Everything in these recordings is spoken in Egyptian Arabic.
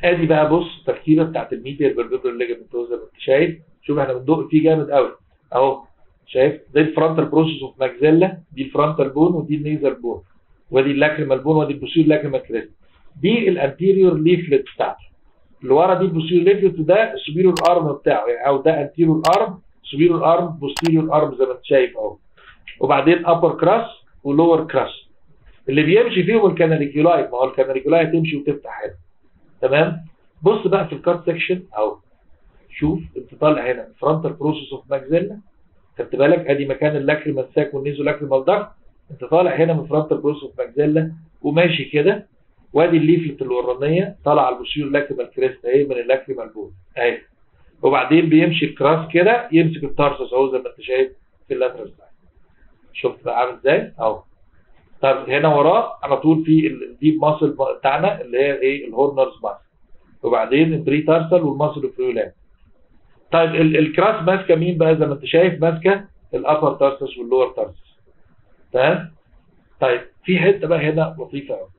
ادي بقى بص التركيبه بتاعت الميديا بالبيبر ليجمنت زي ما انت شايف شوف احنا بندق فيه جامد قوي اهو شايف ده الفرونتال بروسيس اوف ماكزيلا دي الفرونتال بون ودي النيزل بون ودي اللاكريمال بون ودي البوسير لاكريمال كريست دي الانتيريور ليفلت بتاعته اللي ورا دي البوسير ليفلت وده السوبيريور ارم بتاعه يعني او ده انتيريور ارم سوبيريور ارم بوستيريور ارم زي ما انت شايف اهو وبعدين ابر كراس ولور كراس اللي بيمشي فيهم الكاناليكيولاي ما هو الكاناليكيولاي تمشي وتفتح هنا تمام بص بقى في الكارت سيكشن اهو شوف انت طالع هنا فرونتال بروسيس اوف ماكزيلا خدت بالك ادي مكان اللاكريمال ساك والنيزو لاكريمال داكت انت طالع هنا من فرونتال بروسيس اوف ماكزيلا وماشي كده وادي الليفلت الورانيه طالعه على البوسيور لاكريمال كريست اهي من اللاكريمال بون اهي وبعدين بيمشي الكراس كده يمسك التارسس اهو زي ما انت شايف في اللاترال سايد شفت بقى عامل ازاي اهو طب هنا وراه على طول في الديب ماسل بتاعنا اللي هي ايه الهورنرز ماسل وبعدين البري تارسل والماسل الفريولان طيب ال- الكراس ماسكه مين بقى زي ما انت شايف ماسكه الابر تارسس واللور تارسس تمام طيب في حته بقى هنا لطيفه قوي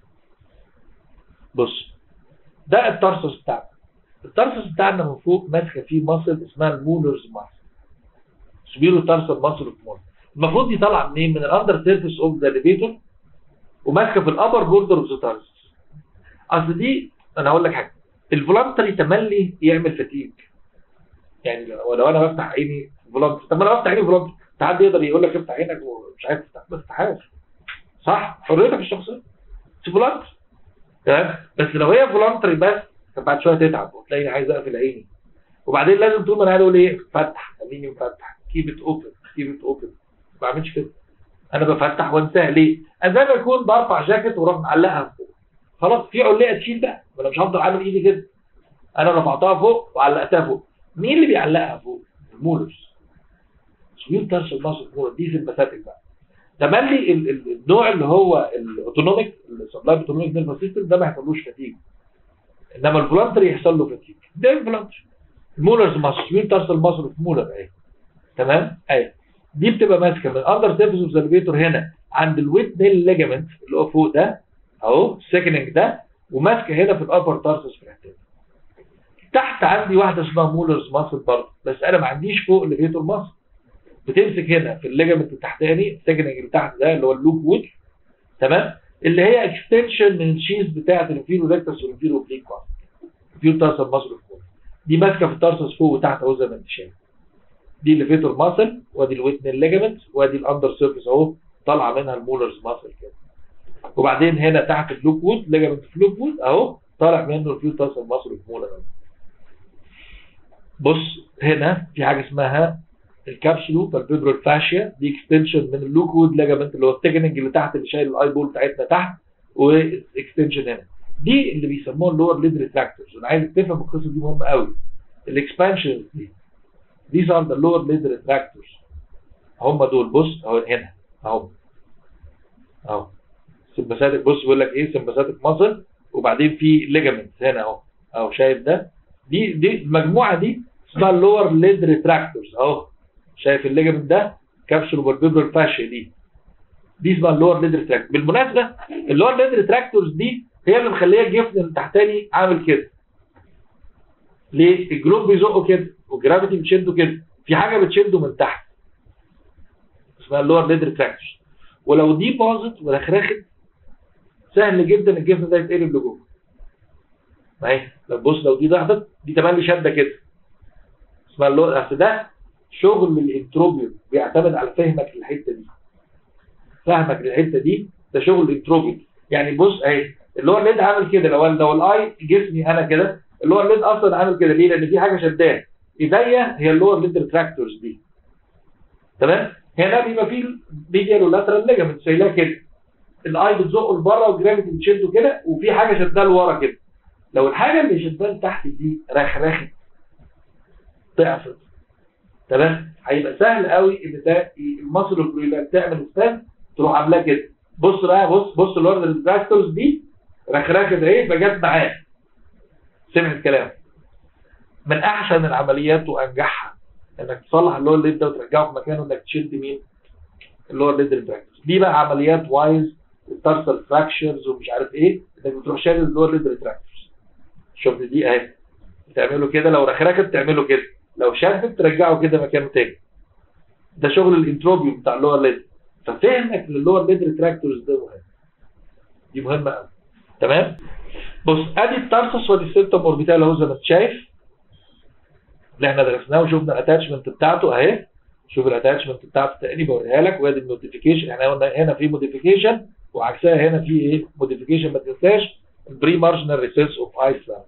بص ده التارسس بتاعنا التارسس بتاعنا من فوق ماسكه فيه ماسل اسمها المولرز ماسل سبيرو تارسل ماسل اوف مولر المفروض دي طالعه منين من الاندر سيرفيس اوف ذا ليفيتور وماسكه في الابر بوردر اوف ذا تارسس اصل دي انا هقول لك حاجه الفولنتري تملي يعمل فتيج يعني لو لو انا بفتح عيني فولنتري طب ما انا بفتح عيني فولنتري حد يقدر يقول لك افتح عينك ومش عايز تفتح ما تفتحهاش صح حريتك الشخصيه فولنتري تمام بس لو هي فولنتري بس طب بعد شويه تتعب وتلاقيني عايز اقفل عيني وبعدين لازم طول ما انا قاعد اقول ايه فتح خليني مفتح كيب ات اوبن كيب ات اوبن ما بعملش كده انا بفتح وانساها ليه؟ انا زي ما اكون برفع جاكيت واروح معلقها فوق خلاص في علقه تشيل بقى ما انا مش هفضل عامل ايدي كده انا رفعتها فوق وعلقتها فوق مين اللي بيعلقها فوق؟ المولرز سويل ترس المصر المولر دي سمباثيك بقى تملي ال- ال- النوع اللي هو الاوتونوميك السبلاي اوتونوميك نيرفس سيستم ده ما يحصلوش فتيج انما الفولنتري يحصل له فتيج ده الفولنتري المولرز مصر سويل ترس المصر في مولر اهي تمام اهي دي بتبقى ماسكه من اندر سيرفيس اوف ذا هنا عند الويت نيل ليجامنت اللي هو فوق ده اهو السكننج ده وماسكه هنا في الابر تارسس في الحته دي. تحت عندي واحده اسمها مولرز ماسل برضه بس انا ما عنديش فوق ليفيتور ماسل بتمسك هنا في الليجامنت التحتاني السكننج اللي تحت ده اللي هو اللوب وود تمام اللي هي اكستنشن من الشيز بتاعه الانفيرو ريكتس والانفيرو اوبليك ماسل الانفيرو تارسل ماسل دي ماسكه في التارسس فوق وتحت اهو زي ما انت شايف دي الليفيتور ماسل وادي الويتنل ليجامنت وادي الاندر سيرفيس اهو طالعه منها المولرز ماسل كده وبعدين هنا تحت اللوب وود ليجامنت في اللوب وود اهو طالع منه الفيو تاسل ماسل مولر بص هنا في حاجه اسمها الكابسولو بالبيبرال فاشيا دي اكستنشن من اللوك وود ليجامنت اللي هو التجننج اللي تحت اللي شايل الاي بول بتاعتنا تحت واكستنشن هنا دي اللي بيسموها اللور ليد ريتراكتورز انا عايزك تفهم القصه دي مهمه قوي الاكسبانشن دي these are the lower lid retractors هم دول بص اهو هنا اهو اهو سمباثيك بص بيقول لك ايه سمباثيك ماسل وبعدين في ليجامنت هنا اهو اهو شايف ده دي دي المجموعه دي اسمها اللور ليد ريتراكتورز اهو شايف الليجامنت ده كابسول بالبيبرال فاشيا دي دي اسمها اللور ليد ريتراكتور بالمناسبه اللور ليد ريتراكتورز دي هي اللي مخليه الجفن التحتاني عامل كده ليه؟ الجلوب بيزقه كده والجرافيتي بتشده كده في حاجه بتشده من تحت اسمها اللور ليد ريتراكتورز ولو دي باظت ورخرخت سهل جدا الجفن ده يتقلب لجوه اهي لو بص لو دي ضغطت دي تملي شده كده اسمها اللور اصل ده شغل الانتروبيوم بيعتمد على فهمك للحته دي فهمك للحته دي ده شغل الانتروبيوم يعني بص اهي اللور ليد عامل كده لو لو الاي جسمي انا كده اللور ليد اصلا عامل كده ليه؟ لان في حاجه شداه ايديا هي اللور ليد ريتراكتورز دي تمام؟ هنا بيبقى فيه ميديال ولاترال ليجامنت شايلاه كده الاي بتزقه لبره والجرافيتي بتشده كده وفي حاجه شداه لورا كده لو الحاجه اللي شداه لتحت دي رخرخت ضعفت تمام هيبقى سهل قوي ان ده المصل البرويلات تعمل ستان تروح عاملاه كده بص بقى بص بص اللورد ريتراكتورز دي رخرخت اهي فجت معاه سمع الكلام من احسن العمليات وانجحها انك تصلح اللور ليد ده وترجعه في مكانه انك تشد مين اللور ليد ريتراكتورز دي بقى عمليات وايز التارسل فراكشرز ومش عارف ايه انك بتروح شايل اللور ليد ريتراكتورز شفت دي اهي بتعمله كده لو رخركت تعمله كده لو شدت ترجعه كده مكانه تاني ده شغل الانتروبيوم بتاع اللور ليد ففهمك للور ليد ريتراكتورز ده مهم دي مهمه قوي تمام بص ادي التارسس وادي السيرتم اوربيتال اهو زي ما انت شايف اللي احنا درسناه وشفنا الاتاتشمنت بتاعته اهي شوف الاتاتشمنت بتاعته تاني بوريها لك وادي النوتيفيكيشن احنا قلنا هنا في موديفيكيشن وعكسها هنا في ايه موديفيكيشن ما تنساش البري مارجنال ريسيرش اوف ايسلاند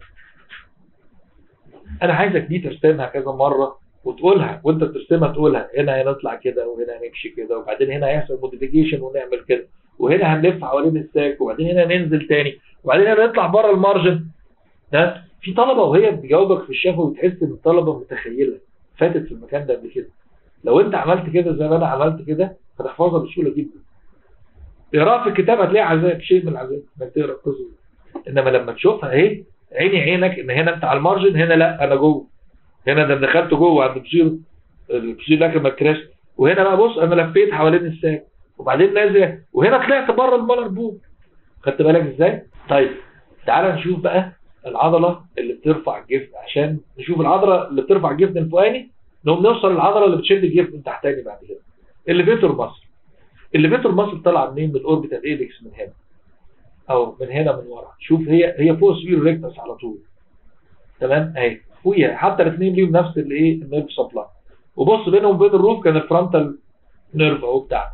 انا عايزك دي ترسمها كذا مره وتقولها وانت بترسمها تقولها هنا هنطلع كده وهنا هنمشي كده وبعدين هنا هيحصل موديفيكيشن ونعمل كده وهنا هنلف حوالين الساك وبعدين هنا ننزل تاني وبعدين هنا نطلع بره المارجن ها في طلبه وهي بتجاوبك في الشفا وتحس ان الطلبه متخيله فاتت في المكان ده قبل كده لو انت عملت كده زي ما انا عملت كده هتحفظها بسهوله جدا اقراها في الكتاب هتلاقي عذاب شيء من العذاب انك تقرا القصص دي انما لما تشوفها اهي عيني عينك ان هنا انت على المارجن هنا لا انا جوه هنا ده دخلت جوه عند بصير البصير لكن ما كراش وهنا بقى بص انا لفيت حوالين الساك وبعدين نازل وهنا طلعت بره المالر بوم خدت بالك ازاي؟ طيب تعال نشوف بقى العضله اللي بترفع الجفن عشان نشوف العضله اللي بترفع الجفن الفوقاني نقوم نوصل للعضله اللي بتشد الجفن التحتاني بعد كده الليفيتور ماسل الليفيتور ماسل طالعه منين من الاوربيتال ايدكس من هنا او من هنا من ورا شوف هي هي فوق سوير ريكتس على طول تمام اهي فوقيها حتى الاثنين ليهم نفس الايه النيرف سبلاي وبص بينهم وبين الروف كان الفرونتال نيرف اهو بتاعنا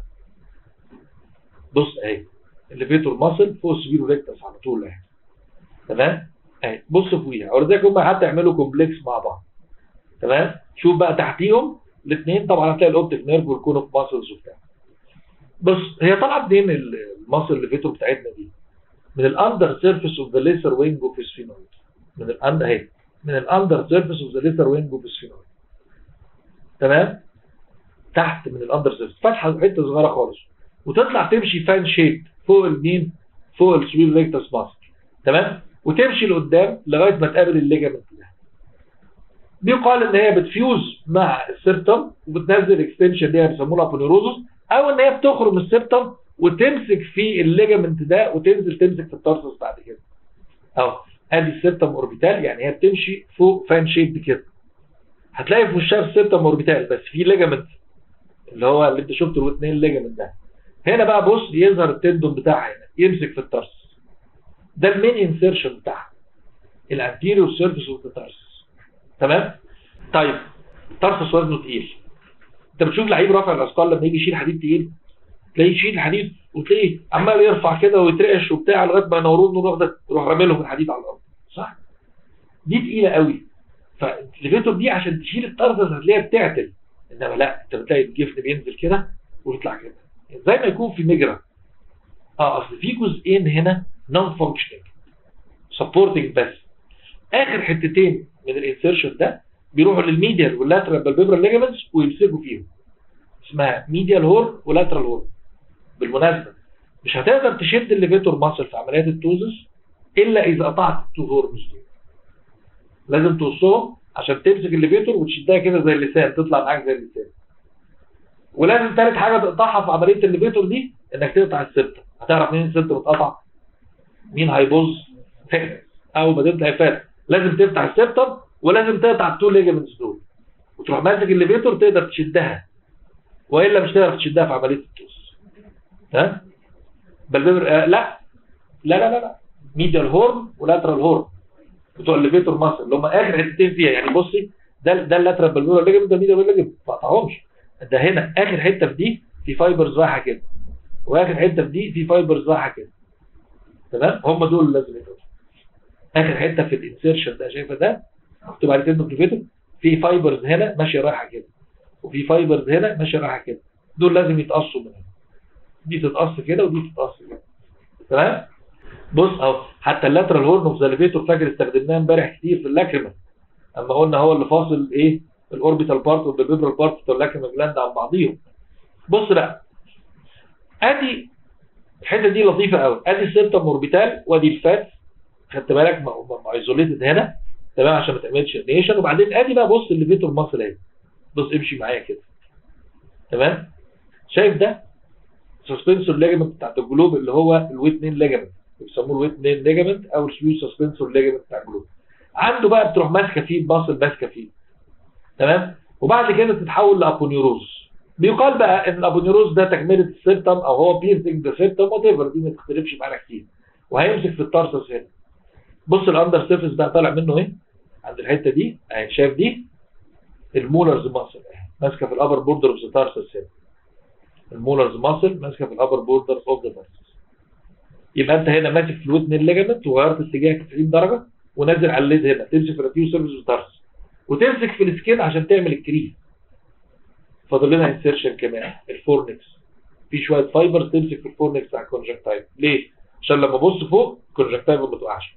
بص اهي الليفيتور ماسل فوق سوير ريكتس على طول اهي تمام اهي بص فوقيها ولذلك هم حتى يعملوا كومبلكس مع بعض تمام شوف بقى تحتيهم الاثنين طبعا هتلاقي الاوبتيك نيرف والكونوف ماسلز وبتاع بص هي طالعه منين الماسل الليفيتور بتاعتنا دي من الاندر سيرفيس اوف ذا ليسر وينج اوف السفينويد من الاندر اهي من الاندر سيرفيس اوف ذا ليسر وينج اوف السفينويد تمام تحت من الاندر سيرفيس فتحه حته صغيره خالص وتطلع تمشي فان شيب فوق المين فوق السويل ريكتس ماسل تمام وتمشي لقدام لغايه ما تقابل الليجامنت ده بيقال ان هي بتفيوز مع السيرتم وبتنزل اكستنشن اللي هي بيسموها بونيروزوس او ان هي بتخرج من السيرتم وتمسك في الليجامنت ده وتنزل تمسك في التارسس بعد كده اهو ادي السيرتم اوربيتال يعني هي بتمشي فوق فان شيب كده هتلاقي في وشها السيرتم اوربيتال بس في ليجامنت اللي هو اللي انت شفته الاثنين ليجامنت ده هنا بقى بص يظهر التندون بتاعها هنا يمسك في التارسس ده المين انسيرشن بتاعها الانتيريور سيرفيس اوف ذا تارسس تمام طيب التارسس وزنه تقيل انت بتشوف لعيب رافع الاثقال لما يجي يشيل حديد تقيل تلاقيه يشيل الحديد وتلاقيه عمال يرفع كده ويترعش وبتاع لغايه ما ينوروه النور واخده يروح رامي لهم الحديد على الارض صح دي تقيله قوي فالليفيتور دي عشان تشيل التارسس هتلاقيها بتعتل انما لا انت بتلاقي الجفن بينزل كده ويطلع كده زي ما يكون في مجرى اه اصل في جزئين هنا نون فانكشننج سبورتنج بس اخر حتتين من الانسيرشن ده بيروحوا للميديال واللاترال بالبيبرال ليجمنتس ويمسكوا فيهم اسمها ميديال هورن ولاترال هورن بالمناسبه مش هتقدر تشد الليفيتور ماسل في عمليات التوزس الا اذا قطعت التو هورنز دول لازم توصهم عشان تمسك الليفيتور وتشدها كده زي اللسان تطلع معاك زي اللسان ولازم ثالث حاجه تقطعها في عمليه الليفيتور دي انك تقطع السبتم هتعرف مين السبتم اتقطع مين هيبوظ فاتح اول ما تبدا فاتح لازم تفتح السبتم ولازم تقطع التو ليجمنتس دول وتروح ماسك الليفيتور تقدر تشدها والا مش هتعرف تشدها في عمليه التوس ها بل آه لا لا لا لا لا ميديال هورن ولاترال هورن بتوع الليفيتور ماسل اللي هم اخر حتتين فيها يعني بصي ده ده اللاترال بالبيبر ليجمنت ده ميديال ليجمنت ما قطعهمش ده هنا اخر حته في دي في فايبرز رايحه كده واخر حته في دي في فايبرز رايحه كده تمام هم دول اللي لازم يتقطعوا اخر حته في الانسيرشن ده شايفه ده مكتوب عليه كلمه بروفيتور في فايبرز هنا ماشيه رايحه كده وفي فايبرز هنا ماشيه رايحه كده دول لازم يتقصوا من هنا دي تتقص كده ودي تتقص كده تمام بص اهو حتى اللاترال هورن اوف ذا فاكر استخدمناه امبارح كتير في اللاكريما اما قلنا هو اللي فاصل ايه الاوربيتال بارت والبيبرال بارت بتوع اللاكريما جلاند عن بعضيهم بص بقى ادي الحته دي لطيفه قوي ادي السيرتم اوربيتال وادي الفات خدت بالك ايزوليتد هنا تمام عشان ما تعملش نيشن وبعدين ادي بقى بص الليفيتور ماسل اهي بص امشي معايا كده تمام شايف ده سسبنسور ليجمنت بتاعت الجلوب اللي هو الويت 2 ليجمنت بيسموه الويت 2 ليجمنت او السيو سسبنسور ليجمنت بتاع الجلوب عنده بقى بتروح ماسكه فيه باصل ماسكه فيه تمام وبعد كده تتحول لابونيوروز بيقال بقى ان الابونيوروز ده تكمله السيبتم او هو بيرتنج ذا سيبتم وات ايفر دي ما تختلفش معانا كتير وهيمسك في التارسس هنا بص الاندر سيرفيس بقى طالع منه ايه عند الحته دي اهي شايف دي المولرز ماسل اهي ماسكه في الابر بوردر اوف ذا تارسس هنا المولرز ماسل ماسكه في الابر بوردر اوف ذا تارسس يبقى انت هنا ماسك في الودن الليجمنت وغيرت اتجاهك 90 درجه ونازل على الليد هنا تمسك في الراتيو سيرفيس والتارسس وتمسك في السكين عشان تعمل الكريم فاضل لنا انسيرشن كمان الفورنكس في شويه فايبرز تمسك في الفورنكس بتاع الكونجكتايف ليه؟ عشان لما ابص فوق الكونجكتايف ما بتوقعش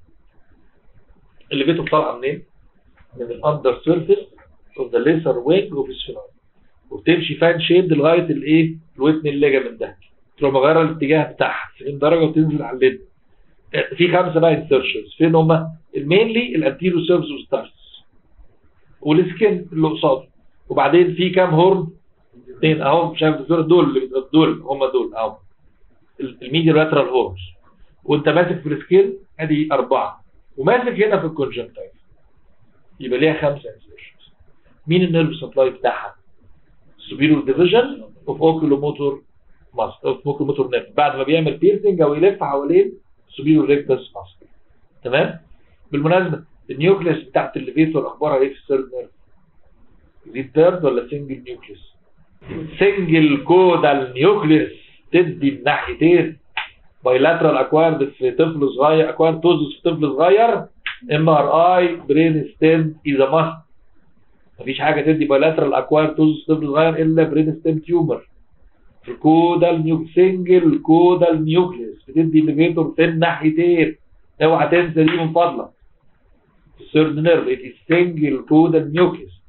اللي بيته طالعه منين؟ من الاندر سيرفيس اوف ذا ليسر وينج اوف السفينار وبتمشي فان شيد لغايه الايه؟ الوتن الليجمنت ده تروح مغيره الاتجاه بتاعها 90 درجه وتنزل على الليد في خمسه بقى انسيرشنز فين هم؟ المينلي الانتيرو سيرفيس وستارس والسكن اللي قصاده وبعدين في كام هورن اثنين اهو شايف الدكتور دول اللي دول هم دول اهو الميديا لاترال هورنز وانت ماسك في السكين ادي اربعه وماسك هنا في الكونجنكتيف يبقى ليها خمسه انسيرشنز مين النيرف سبلاي بتاعها؟ سوبيرور ديفيجن اوف اوكيلوموتور ماسك اوف اوكيلوموتور نيرف بعد ما بيعمل بيرسنج او يلف حوالين سوبيرور ريكتس ماسك تمام؟ بالمناسبه النيوكليس بتاعت الليفيتور اخبارها ايه في السيرد نيرف؟ دي ثيرد ولا سنجل نيوكليس؟ سنجل كودال نيوكليس تدي الناحيتين بايلاترال اكوارد في طفل صغير اكوارد توزس في طفل صغير ام ار اي برين ستيم اذا ماست مفيش حاجه تدي بايلاترال اكوارد توزس في طفل صغير الا برين ستيم تيومر في الكودال نيوك سنجل كودال نيوكليس بتدي الليفيتور في الناحيتين اوعى تنسى دي من فضلك الثيرد نيرف ات سنجل كودال نيوكليس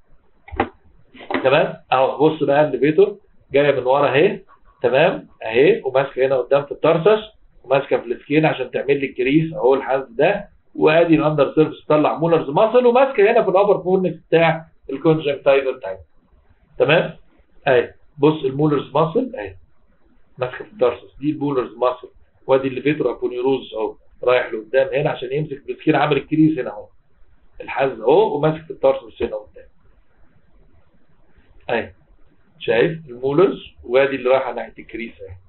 تمام اهو بص بقى الليفيتور جايه من ورا اهي تمام اهي وماسكه هنا قدام في الترسس وماسكه في السكين عشان تعمل لي الكريس اهو الحد ده وادي الاندر سيرفيس طلع مولرز ماسل وماسكه هنا في الابر فورنكس بتاع الكونجنكتيفال بتاعي تمام اهي بص المولرز ماسل اهي ماسكه في الترسس دي المولرز ماسل وادي الليفيتور ابونيروز اهو رايح لقدام هنا عشان يمسك في السكين عامل الكريس هنا اهو الحز اهو وماسك في الترسس هنا قدام اهي شايف المولرز وادي اللي رايحه ناحيه الكريس اهي